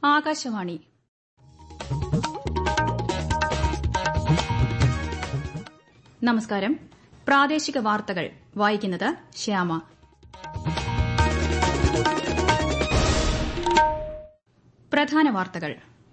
ആകാശവാണി നമസ്കാരം പ്രാദേശിക വാർത്തകൾ വായിക്കുന്നത് ശ്യാമ പ്രധാന വാർത്തകൾ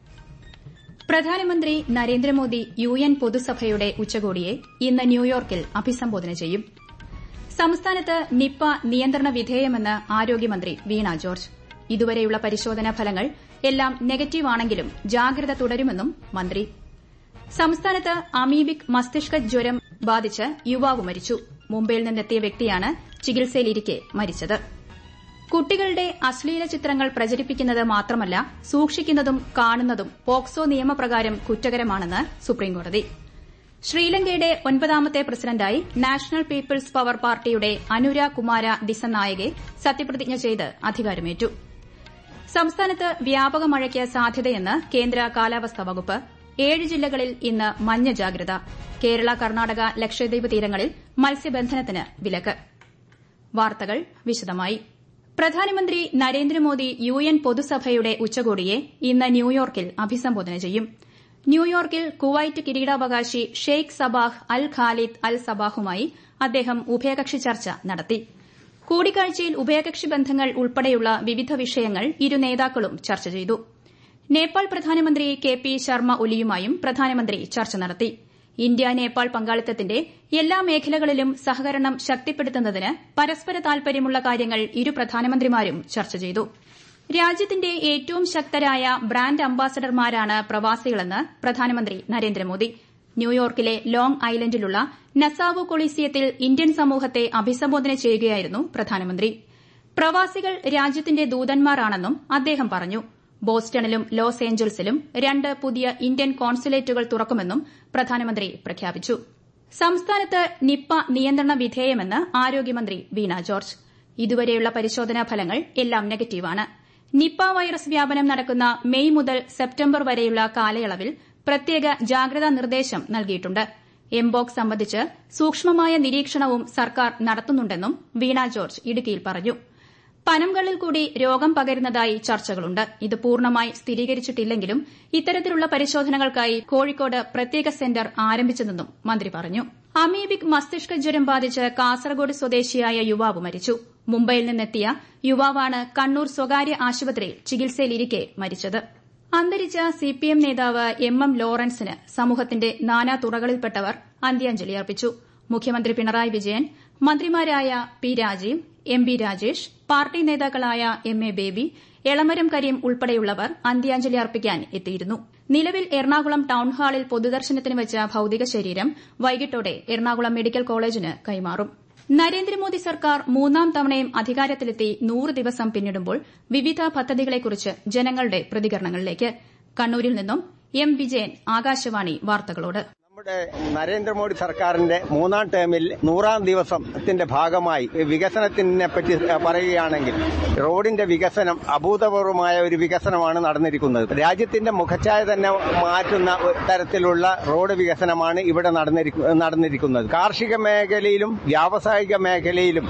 പ്രധാനമന്ത്രി നരേന്ദ്രമോദി യു എൻ പൊതുസഭയുടെ ഉച്ചകോടിയെ ഇന്ന് ന്യൂയോർക്കിൽ അഭിസംബോധന ചെയ്യും സംസ്ഥാനത്ത് നിപ്പ നിയന്ത്രണ വിധേയമെന്ന് ആരോഗ്യമന്ത്രി വീണ ജോർജ് ഇതുവരെയുള്ള പരിശോധനാ ഫലങ്ങൾ എല്ലാം നെഗറ്റീവാണെങ്കിലും ജാഗ്രത തുടരുമെന്നും മന്ത്രി സംസ്ഥാനത്ത് അമീബിക് മസ്തിഷ്ക ജ്വരം ബാധിച്ച് യുവാവ് മരിച്ചു മുംബൈയിൽ നിന്നെത്തിയ വ്യക്തിയാണ് ചികിത്സയിലിരിക്കെ മരിച്ചത് കുട്ടികളുടെ അശ്ലീല ചിത്രങ്ങൾ പ്രചരിപ്പിക്കുന്നത് മാത്രമല്ല സൂക്ഷിക്കുന്നതും കാണുന്നതും പോക്സോ നിയമപ്രകാരം കുറ്റകരമാണെന്ന് സുപ്രീംകോടതി ശ്രീലങ്കയുടെ ഒൻപതാമത്തെ പ്രസിഡന്റായി നാഷണൽ പീപ്പിൾസ് പവർ പാർട്ടിയുടെ അനുര കുമാര ദിസനായകെ സത്യപ്രതിജ്ഞ ചെയ്ത് അധികാരമേറ്റു സംസ്ഥാനത്ത് വ്യാപക മഴയ്ക്ക് സാധ്യതയെന്ന് കേന്ദ്ര കാലാവസ്ഥാ വകുപ്പ് ഏഴ് ജില്ലകളിൽ ഇന്ന് മഞ്ഞ ജാഗ്രത കേരള കർണാടക ലക്ഷദ്വീപ് തീരങ്ങളിൽ മത്സ്യബന്ധനത്തിന് വിലക്ക് വാർത്തകൾ വിശദമായി പ്രധാനമന്ത്രി നരേന്ദ്രമോദി യു എൻ പൊതുസഭയുടെ ഉച്ചകോടിയെ ഇന്ന് ന്യൂയോർക്കിൽ അഭിസംബോധന ചെയ്യും ന്യൂയോർക്കിൽ കുവൈറ്റ് കിരീടാവകാശി Sheikh Sabah Al Khalid Al സബാഹുമായി അദ്ദേഹം ഉഭയകക്ഷി ചർച്ച നടത്തി കൂടിക്കാഴ്ചയിൽ ഉഭയകക്ഷി ബന്ധങ്ങൾ ഉൾപ്പെടെയുള്ള വിവിധ വിഷയങ്ങൾ ഇരു നേതാക്കളും ചർച്ച ചെയ്തു നേപ്പാൾ പ്രധാനമന്ത്രി കെ പി ശർമ്മ ഒലിയുമായും പ്രധാനമന്ത്രി ചർച്ച നടത്തി ഇന്ത്യ നേപ്പാൾ പങ്കാളിത്തത്തിന്റെ എല്ലാ മേഖലകളിലും സഹകരണം ശക്തിപ്പെടുത്തുന്നതിന് പരസ്പര താൽപര്യമുള്ള കാര്യങ്ങൾ ഇരു പ്രധാനമന്ത്രിമാരും ചർച്ച ചെയ്തു രാജ്യത്തിന്റെ ഏറ്റവും ശക്തരായ ബ്രാൻഡ് അംബാസഡർമാരാണ് പ്രവാസികളെന്ന് പ്രധാനമന്ത്രി നരേന്ദ്രമോദി ന്യൂയോർക്കിലെ ലോങ് ഐലൻഡിലുള്ള നസാവോ കൊളീസിയത്തിൽ ഇന്ത്യൻ സമൂഹത്തെ അഭിസംബോധന ചെയ്യുകയായിരുന്നു പ്രധാനമന്ത്രി പ്രവാസികൾ രാജ്യത്തിന്റെ ദൂതന്മാരാണെന്നും അദ്ദേഹം പറഞ്ഞു ബോസ്റ്റണിലും ലോസ് ഏഞ്ചൽസിലും രണ്ട് പുതിയ ഇന്ത്യൻ കോൺസുലേറ്റുകൾ തുറക്കുമെന്നും പ്രധാനമന്ത്രി പ്രഖ്യാപിച്ചു സംസ്ഥാനത്ത് നിപ്പ നിയന്ത്രണ വിധേയമെന്ന് ആരോഗ്യമന്ത്രി വീണ ജോർജ് ഇതുവരെയുള്ള പരിശോധനാ ഫലങ്ങൾ എല്ലാം നെഗറ്റീവാണ് നിപ്പ വൈറസ് വ്യാപനം നടക്കുന്ന മെയ് മുതൽ സെപ്റ്റംബർ വരെയുള്ള കാലയളവിൽ പ്രത്യേക ജാഗ്രതാ നിർദ്ദേശം നൽകിയിട്ടുണ്ട് എംബോക്സ് സംബന്ധിച്ച് സൂക്ഷ്മമായ നിരീക്ഷണവും സർക്കാർ നടത്തുന്നുണ്ടെന്നും വീണ ജോർജ് ഇടുക്കിയിൽ പറഞ്ഞു പനംകളിൽ കൂടി രോഗം പകരുന്നതായി ചർച്ചകളുണ്ട് ഇത് പൂർണ്ണമായി സ്ഥിരീകരിച്ചിട്ടില്ലെങ്കിലും ഇത്തരത്തിലുള്ള പരിശോധനകൾക്കായി കോഴിക്കോട് പ്രത്യേക സെന്റർ ആരംഭിച്ചതെന്നും മന്ത്രി പറഞ്ഞു അമീബിക് മസ്തിഷ്ക ജ്വരം ബാധിച്ച് കാസർഗോഡ് സ്വദേശിയായ യുവാവ് മരിച്ചു മുംബൈയിൽ നിന്നെത്തിയ യുവാവാണ് കണ്ണൂർ സ്വകാര്യ ആശുപത്രിയിൽ ചികിത്സയിലിരിക്കെ മരിച്ചത് അന്തരിച്ച സിപിഎം നേതാവ് എം എം ലോറൻസിന് സമൂഹത്തിന്റെ നാനാ തുറകളിൽപ്പെട്ടവർ അന്ത്യാഞ്ജലി അർപ്പിച്ചു മുഖ്യമന്ത്രി പിണറായി വിജയൻ മന്ത്രിമാരായ P Rajeev M B Rajesh party നേതാക്കളായ എം എ ബേബി എളമരം കരീം ഉൾപ്പെടെയുള്ളവർ അന്ത്യാഞ്ജലി അർപ്പിക്കാൻ എത്തിയിരുന്നു നിലവിൽ എറണാകുളം ടൌൺഹാളിൽ പൊതുദർശനത്തിന് വെച്ച ഭൌതിക ശരീരം വൈകിട്ടോടെ എറണാകുളം മെഡിക്കൽ കോളേജിന് കൈമാറും നരേന്ദ്രമോദി സർക്കാർ മൂന്നാം തവണയും അധികാരത്തിലെത്തി നൂറ് ദിവസം പിന്നിടുമ്പോൾ വിവിധ പദ്ധതികളെക്കുറിച്ച് ജനങ്ങളുടെ പ്രതികരണങ്ങളിലേക്ക് കണ്ണൂരിൽ നിന്നും എം വിജയൻ ആകാശവാണി വാർത്തകളോട് നമ്മുടെ നരേന്ദ്രമോദി സർക്കാരിന്റെ മൂന്നാം ടേമിൽ നൂറാം ദിവസത്തിന്റെ ഭാഗമായി വികസനത്തിനെ പറ്റി പറയുകയാണെങ്കിൽ റോഡിന്റെ വികസനം അഭൂതപൂർവമായ ഒരു വികസനമാണ് നടന്നിരിക്കുന്നത് രാജ്യത്തിന്റെ മുഖച്ഛായ തന്നെ മാറ്റുന്ന തരത്തിലുള്ള റോഡ് വികസനമാണ് ഇവിടെ നടന്നിരിക്കുന്നത് കാർഷിക മേഖലയിലും വ്യാവസായിക മേഖലയിലും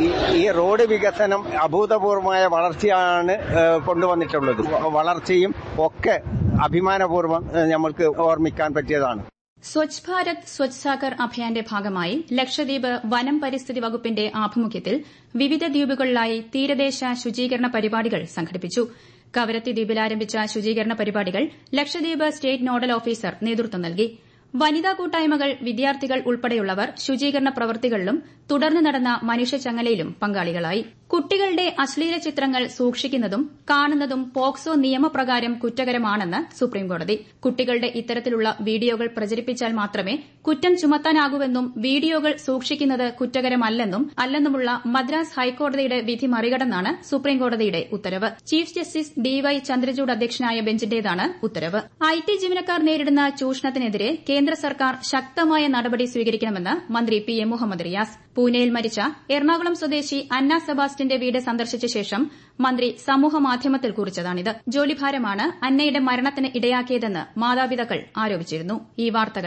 ഈ റോഡ് വികസനം അഭൂതപൂർവമായ വളർച്ചയാണ് കൊണ്ടുവന്നിട്ടുള്ളത് വളർച്ചയും ഒക്കെ അഭിമാനപൂർവ്വം നമ്മൾക്ക് ഓർമ്മിക്കാൻ പറ്റിയതാണ് സ്വച്ഛ് ഭാരത് സ്വച്ഛ് സാഗർ അഭിയാന്റെ ഭാഗമായി ലക്ഷദ്വീപ് വനം പരിസ്ഥിതി വകുപ്പിന്റെ ആഭിമുഖ്യത്തിൽ വിവിധ ദ്വീപുകളിലായി തീരദേശ ശുചീകരണ പരിപാടികൾ സംഘടിപ്പിച്ചു കവരത്തി ദ്വീപിൽ ആരംഭിച്ച ശുചീകരണ പരിപാടികൾ ലക്ഷദ്വീപ് സ്റ്റേറ്റ് നോഡൽ ഓഫീസർ നേതൃത്വം നൽകി വനിതാ കൂട്ടായ്മകൾ വിദ്യാർത്ഥികൾ ഉൾപ്പെടെയുള്ളവർ ശുചീകരണ പ്രവൃത്തികളിലും തുടർന്ന് നടന്ന മനുഷ്യച്ചങ്ങലയിലും പങ്കാളികളായി കുട്ടികളുടെ അശ്ലീല ചിത്രങ്ങൾ സൂക്ഷിക്കുന്നതും കാണുന്നതും പോക്സോ നിയമപ്രകാരം കുറ്റകരമാണെന്ന് സുപ്രീംകോടതി കുട്ടികളുടെ ഇത്തരത്തിലുള്ള വീഡിയോകൾ പ്രചരിപ്പിച്ചാൽ മാത്രമേ കുറ്റം ചുമത്താനാകൂവെന്നും വീഡിയോകൾ സൂക്ഷിക്കുന്നത് കുറ്റകരമല്ലെന്നും അല്ലെന്നുമുള്ള മദ്രാസ് ഹൈക്കോടതിയുടെ വിധി മറികടന്നാണ് സുപ്രീംകോടതിയുടെ ഉത്തരവ് chief justice D Y Chandrachud അധ്യക്ഷനായ ബെഞ്ചിന്റേതാണ് ഉത്തരവ് ഐ ടി ജീവനക്കാർ നേരിടുന്ന ചൂഷണത്തിനെതിരെ കേന്ദ്ര സർക്കാർ ശക്തമായ നടപടി സ്വീകരിക്കണമെന്ന് മന്ത്രി പി എ മുഹമ്മദ് റിയാസ് പൂനെയിൽ മരിച്ച എറണാകുളം സ്വദേശി അന്ന സെബാസ്റ്റ്യന്റെ വീട് സന്ദർശിച്ച ശേഷം മന്ത്രി സമൂഹമാധ്യമത്തിൽ കുറിച്ചതാണിത് ജോലിഭാരമാണ് അന്നയുടെ മരണത്തിന് ഇടയാക്കിയതെന്ന് മാതാപിതാക്കൾ ആരോപിച്ചിരുന്നു ഈ വാർത്തകൾ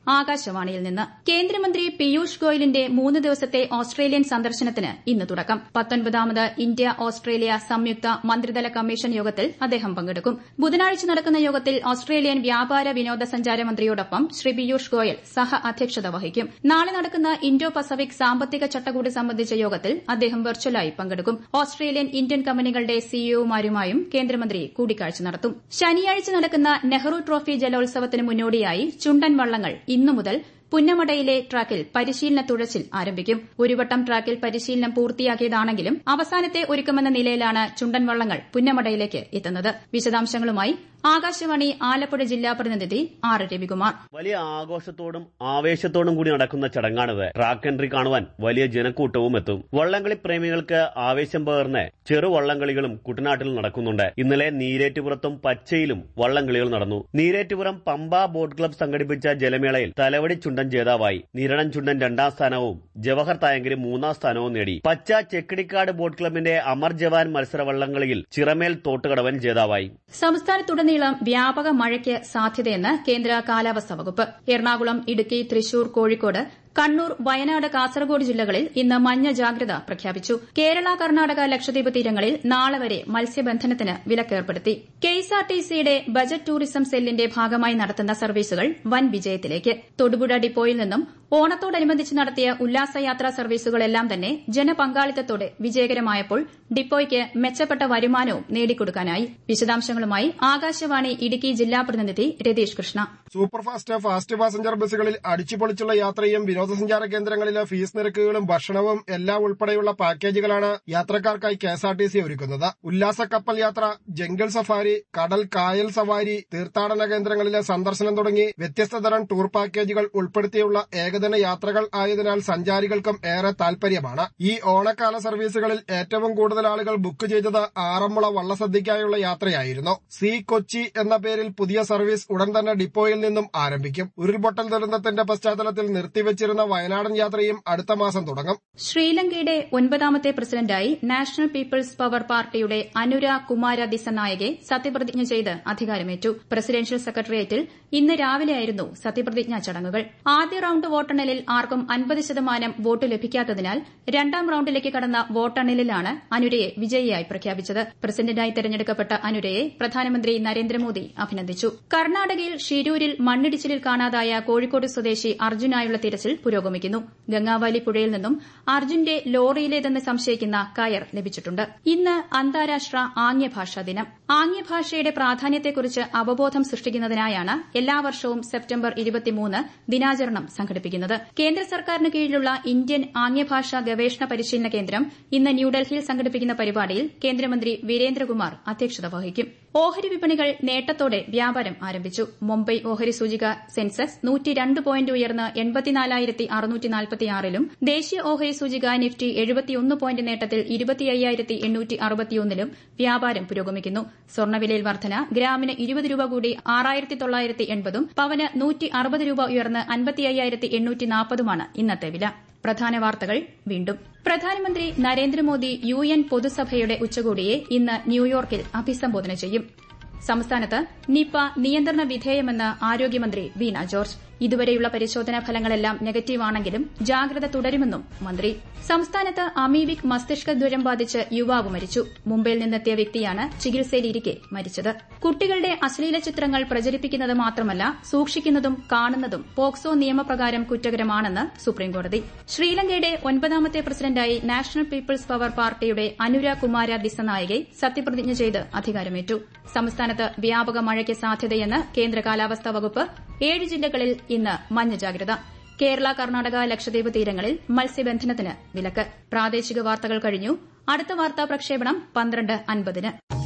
ആകാശവാണിയിൽ നിന്ന് കേന്ദ്രമന്ത്രി പീയൂഷ് ഗോയലിന്റെ മൂന്ന് ദിവസത്തെ ഓസ്ട്രേലിയൻ സന്ദർശനത്തിന് ഇന്ന് തുടക്കം പത്തൊൻപതാമത് ഇന്ത്യ ഓസ്ട്രേലിയ സംയുക്ത മന്ത്രിതല കമ്മീഷൻ യോഗത്തിൽ അദ്ദേഹം പങ്കെടുക്കും ബുധനാഴ്ച നടക്കുന്ന യോഗത്തിൽ ഓസ്ട്രേലിയൻ വ്യാപാര വിനോദസഞ്ചാര മന്ത്രിയോടൊപ്പം ശ്രീ പീയൂഷ് ഗോയൽ സഹ അധ്യക്ഷത വഹിക്കും നാളെ നടക്കുന്ന ഇൻഡോ പസഫിക് സാമ്പത്തിക ചട്ടക്കൂട് സംബന്ധിച്ച യോഗത്തിൽ അദ്ദേഹം വെർച്വലായി പങ്കെടുക്കും ഓസ്ട്രേലിയൻ ഇന്ത്യൻ കമ്പനികളുടെ സിഇഒമാരുമായും കേന്ദ്രമന്ത്രി കൂടിക്കാഴ്ച നടത്തും ശനിയാഴ്ച നടക്കുന്ന നെഹ്റു ട്രോഫി ജലോത്സവത്തിന് മുന്നോടിയായി ചുണ്ടൻ വള്ളങ്ങൾ ഇന്നു മുതൽ പുന്നമടയിലെ ട്രാക്കിൽ പരിശീലന തുഴച്ചിൽ ആരംഭിക്കും ഒരു വട്ടം ട്രാക്കിൽ പരിശീലനം പൂർത്തിയാക്കിയതാണെങ്കിലും അവസാനത്തെ ഒരുക്കമെന്ന നിലയിലാണ് ചുണ്ടൻ വള്ളങ്ങൾ പുന്നമടയിലേക്ക് എത്തുന്നത് വിശദാംശങ്ങളുമായി ആകാശവാണി ആലപ്പുഴ ജില്ലാ പ്രതിനിധി ആർ രവികുമാർ വലിയ ആഘോഷത്തോടും ആവേശത്തോടും കൂടി നടക്കുന്ന ചടങ്ങാണിത് ട്രാക്ക് എൻട്രി കാണുവാൻ വലിയ ജനക്കൂട്ടവും എത്തും വള്ളംകളി പ്രേമികൾക്ക് ആവേശം പകർന്ന് ചെറു വള്ളംകളികളും കുട്ടനാട്ടിൽ നടക്കുന്നുണ്ട് ഇന്നലെ നീരേറ്റുപുറത്തും പച്ചയിലും വള്ളംകളികൾ നടന്നു നീരേറ്റുപുറം പമ്പ ബോട്ട് ക്ലബ് സംഘടിപ്പിച്ച ജലമേളയിൽ തലവടി ചുണ്ടൻ ജേതാവായി നിരണം ചുണ്ടൻ രണ്ടാം സ്ഥാനവും ജവഹർ തായങ്കരി മൂന്നാം സ്ഥാനവും നേടി പച്ച ചെക്കിടിക്കാട് ബോട്ട് ക്ലബിന്റെ അമർ ജവാൻ മത്സര വള്ളംകളിയിൽ ചിറമേൽ തോട്ടുകടവൻ ജേതാവായി സംസ്ഥാനത്തുടനീളം വ്യാപക മഴയ്ക്ക് സാധ്യതയെന്ന് കേന്ദ്ര കാലാവസ്ഥാ വകുപ്പ് എറണാകുളം ഇടുക്കി തൃശൂർ കോഴിക്കോട് കണ്ണൂർ വയനാട് കാസർഗോഡ് ജില്ലകളിൽ ഇന്ന് മഞ്ഞ ജാഗ്രത പ്രഖ്യാപിച്ചു കേരള കർണാടക ലക്ഷദ്വീപ് തീരങ്ങളിൽ നാളെ വരെ മത്സ്യബന്ധനത്തിന് വിലക്കേർപ്പെടുത്തി കെഎസ്ആർടിസിയുടെ ബജറ്റ് ടൂറിസം സെല്ലിന്റെ ഭാഗമായി നടത്തുന്ന സർവീസുകൾ വൻ വിജയത്തിലേക്ക് തൊടുപുഴ ഡിപ്പോയിൽ നിന്നും ഓണത്തോടനുബന്ധിച്ച് നടത്തിയ ഉല്ലാസയാത്രാ സർവീസുകളെല്ലാം തന്നെ ജനപങ്കാളിത്തത്തോടെ വിജയകരമായപ്പോൾ ഡിപ്പോയ്ക്ക് മെച്ചപ്പെട്ട വരുമാനവും നേടിക്കൊടുക്കാനായി വിശദാംശങ്ങളുമായി ആകാശവാണി ഇടുക്കി ജില്ലാ പ്രതിനിധി Ratheesh Krishna superfast fast passenger ബസ്സുകളിൽ അടിച്ചുപൊളിച്ചുള്ള യാത്രയും വിനോദസഞ്ചാര കേന്ദ്രങ്ങളിലെ ഫീസ് നിരക്കുകളും ഭക്ഷണവും എല്ലാം ഉൾപ്പെടെയുള്ള പാക്കേജുകളാണ് യാത്രക്കാർക്കായി കെഎസ്ആർടിസി ഒരുക്കുന്നത് ഉല്ലാസ കപ്പൽ യാത്ര ജംഗിൾ സഫാരി കടൽ കായൽ സവാരി തീർത്ഥാടന കേന്ദ്രങ്ങളിലെ സന്ദർശനം തുടങ്ങി വ്യത്യസ്ത തരം ടൂർ പാക്കേജുകൾ ഉൾപ്പെടുത്തിയുള്ള ഏകദിന യാത്രകൾ ആയതിനാൽ സഞ്ചാരികൾക്കും ഏറെ താൽപര്യമാണ് ഈ ഓണക്കാല സർവീസുകളിൽ ഏറ്റവും കൂടുതൽ ആളുകൾ ബുക്ക് ചെയ്തത് ആറന്മുള വള്ളസദ്യയ്ക്കായുള്ള യാത്രയായിരുന്നു സി കൊച്ചി എന്ന പേരിൽ പുതിയ സർവീസ് ഉടൻ തന്നെ ഡിപ്പോയിൽ നിന്നും ആരംഭിക്കും ഉരുൾപൊട്ടൽ ദുരന്തത്തിന്റെ പശ്ചാത്തലത്തിൽ നിർത്തിവച്ചിരുന്ന വയനാടൻ യാത്രയും അടുത്ത മാസം തുടങ്ങും ശ്രീലങ്കയുടെ ഒൻപതാമത്തെ പ്രസിഡന്റായി നാഷണൽ പീപ്പിൾസ് പവർ പാർട്ടിയുടെ അനുര കുമാര ദിസനായകെ സത്യപ്രതിജ്ഞ ചെയ്ത് അധികാരമേറ്റു പ്രസിഡൻഷ്യൽ സെക്രട്ടേറിയറ്റിൽ ഇന്ന് രാവിലെയായിരുന്നു സത്യപ്രതിജ്ഞാ ചടങ്ങുകൾ ആദ്യ റൌണ്ട് വോട്ടെണ്ണലിൽ ആർക്കും അൻപത് ശതമാനം വോട്ട് ലഭിക്കാത്തതിനാൽ രണ്ടാം റൌണ്ടിലേക്ക് കടന്ന വോട്ടെണ്ണലിലാണ് അനുരയെ വിജയിയായി പ്രഖ്യാപിച്ചത് പ്രസിഡന്റായി തെരഞ്ഞെടുക്കപ്പെട്ട അനുരയെ പ്രധാനമന്ത്രി നരേന്ദ്രമോദി അഭിനന്ദിച്ചു കർണാടകയിൽ ഷിരൂരിൽ മണ്ണിടിച്ചിലിൽ കാണാതായ കോഴിക്കോട് സ്വദേശി അർജുനായുള്ള തിരച്ചിൽ പുരോഗമിക്കുന്നു ഗംഗാവാലി പുഴയിൽ നിന്നും അർജുന്റെ ലോറിയിലേതെന്ന് സംശയിക്കുന്ന കയർ ലഭിച്ചിട്ടുണ്ട് ഇന്ന് അന്താരാഷ്ട്ര ആംഗ്യഭാഷാ ദിനം ആംഗ്യഭാഷയുടെ പ്രാധാന്യത്തെക്കുറിച്ച് അവബോധം സൃഷ്ടിക്കുന്നതിനായാണ് എല്ലാ വർഷവും സെപ്റ്റംബർ ഇരുപത്തിമൂന്ന് ദിനാചരണം സംഘടിപ്പിക്കുന്നത് കേന്ദ്ര സർക്കാരിന് കീഴിലുള്ള ഇന്ത്യൻ ആംഗ്യഭാഷാ ഗവേഷണ പരിശീലന കേന്ദ്രം ഇന്ന് ന്യൂഡൽഹിയിൽ സംഘടിപ്പിക്കുന്ന പരിപാടിയിൽ കേന്ദ്രമന്ത്രി വീരേന്ദ്രകുമാർ അധ്യക്ഷത വഹിക്കും ഓഹരി വിപണികൾ നേട്ടത്തോടെ വ്യാപാരം ആരംഭിച്ചു മുംബൈ ഓഹരി സൂചിക സെൻസെക്സ് നൂറ്റി രണ്ട് പോയിന്റ് ഉയർന്ന് എൺപത്തിനാലായിരത്തി അറുന്നൂറ്റി നാൽപ്പത്തിയാറിലും ദേശീയ ഓഹരി സൂചിക നിഫ്റ്റി എഴുപത്തിയൊന്ന് പോയിന്റ് നേട്ടത്തിൽ ഇരുപത്തിയ്യായിരത്തി എണ്ണൂറ്റി അറുപത്തിയൊന്നിലും വ്യാപാരം പുരോഗമിക്കുന്നു സ്വർണ്ണവിലയിൽ വർധന ഗ്രാമിന് ഇരുപത് രൂപ കൂടി ആറായിരത്തി തൊള്ളായിരത്തി എൺപതും പവന് നൂറ്റി അറുപത് രൂപ ഉയർന്ന് അൻപത്തിയ്യായിരത്തി എണ്ണൂറ്റി നാൽപ്പതുമാണ് ഇന്നത്തെ വില പ്രധാന വാർത്തകൾ വീണ്ടും പ്രധാനമന്ത്രി നരേന്ദ്രമോദി യു എൻ പൊതുസഭയുടെ ഉച്ചകോടിയെ ഇന്ന് ന്യൂയോർക്കിൽ അഭിസംബോധന ചെയ്യും സംസ്ഥാനത്ത് നിപ നിയന്ത്രണ വിധേയമെന്ന് ആരോഗ്യമന്ത്രി വീണ ജോർജ് ഇതുവരെയുള്ള പരിശോധനാ ഫലങ്ങളെല്ലാം നെഗറ്റീവാണെങ്കിലും ജാഗ്രത തുടരുമെന്നും മന്ത്രി സംസ്ഥാനത്ത് അമീബിക് മസ്തിഷ്ക ജ്വരം ബാധിച്ച് യുവാവ് മരിച്ചു മുംബൈയിൽ നിന്നെത്തിയ വ്യക്തിയാണ് ചികിത്സയിലിരിക്കെ മരിച്ചത് കുട്ടികളുടെ അശ്ലീല ചിത്രങ്ങൾ പ്രചരിപ്പിക്കുന്നത് മാത്രമല്ല സൂക്ഷിക്കുന്നതും കാണുന്നതും പോക്സോ നിയമപ്രകാരം കുറ്റകരമാണെന്ന് സുപ്രീംകോടതി ശ്രീലങ്കയുടെ ഒൻപതാമത്തെ പ്രസിഡന്റായി നാഷണൽ പീപ്പിൾസ് പവർ പാർട്ടിയുടെ അനുര കുമാര ദിസനായകെ സത്യപ്രതിജ്ഞ ചെയ്ത് അധികാരമേറ്റു സംസ്ഥാനത്ത് വ്യാപക മഴയ്ക്ക് സാധ്യതയെന്ന് കേന്ദ്ര കാലാവസ്ഥാ വകുപ്പ് ഏഴ് ജില്ലകളിൽ ഇന്ന് മഞ്ഞ ജാഗ്രത കേരള കർണാടക ലക്ഷദ്വീപ് തീരങ്ങളിൽ മത്സ്യബന്ധനത്തിന് വിലക്ക് പ്രാദേശിക വാർത്തകൾ കഴിഞ്ഞു അടുത്ത വാർത്താ പ്രക്ഷേപണം പന്ത്രണ്ട് അൻപതിന്